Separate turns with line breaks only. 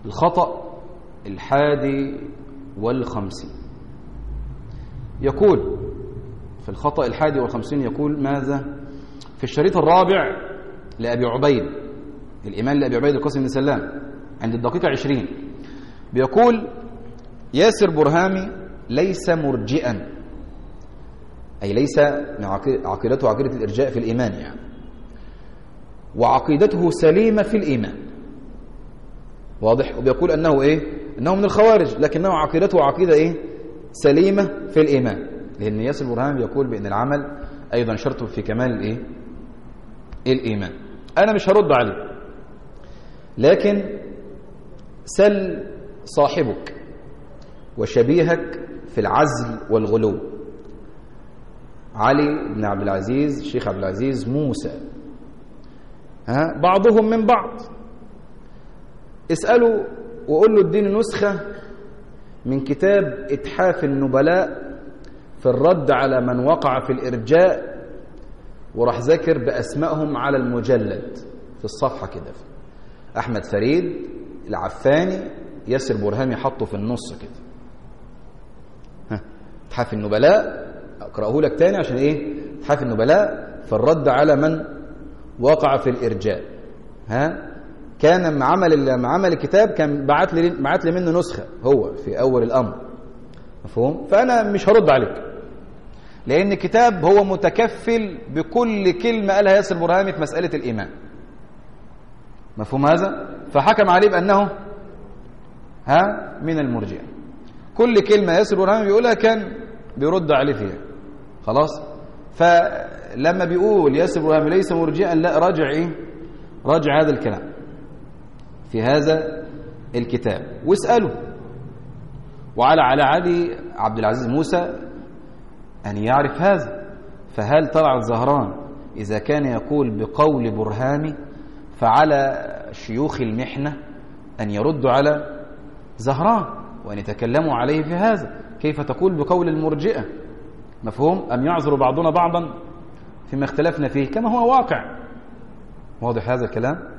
الخطأ الحادي والخمسين يقول في الخطأ الحادي والخمسين يقول ماذا في الشريط الرابع لأبي عبيد الإمام لأبي عبيد القاسم بن سلام عند الدقيقة عشرين بيقول ياسر برهامي ليس مرجئا أي ليس من عقيدته عقيدة الإرجاء في الإيمان يعني وعقيدته سليمة في الإيمان واضح وبيقول أنه إيه أنه من الخوارج لكنه عقيدته عقيدة إيه سليمة في الإيمان لأن ياسر برهامي يقول بأن العمل أيضا شرط في كمال الإيه الإيمان أنا مش هرد عليه لكن سل صاحبك وشبيهك في العزل والغلو علي بن عبد العزيز الشيخ عبد العزيز موسى ها بعضهم من بعض اسأله وقول له اديني نسخة من كتاب إتحاف النبلاء في الرد على من وقع في الإرجاء وراح ذاكر بأسمائهم على المجلد في الصفحة كده أحمد فريد العفاني ياسر برهامي حطه في النص كده ها إتحاف النبلاء أقرأه لك تاني عشان إيه إتحاف النبلاء في الرد على من وقع في الإرجاء ها كان عمل عمل الكتاب كان بعت لي بعت لي منه نسخة هو في أول الأمر مفهوم فأنا مش هرد عليك لأن الكتاب هو متكفل بكل كلمة قالها ياسر برهامي في مسألة الإيمان مفهوم هذا فحكم عليه بأنه ها من المرجئة كل كلمة ياسر برهامي بيقولها كان بيرد عليه فيها خلاص فلما بيقول ياسر برهامي ليس مرجئا لا راجع ايه راجع هذا الكلام في هذا الكتاب واسأله وعلى على علي عبد العزيز موسى أن يعرف هذا فهل طلعت زهران إذا كان يقول بقول برهامي فعلى شيوخ المحنة أن يردوا على زهران وأن يتكلموا عليه في هذا كيف تقول بقول المرجئة مفهوم أم يعذر بعضنا بعضا فيما اختلفنا فيه كما هو واقع واضح هذا الكلام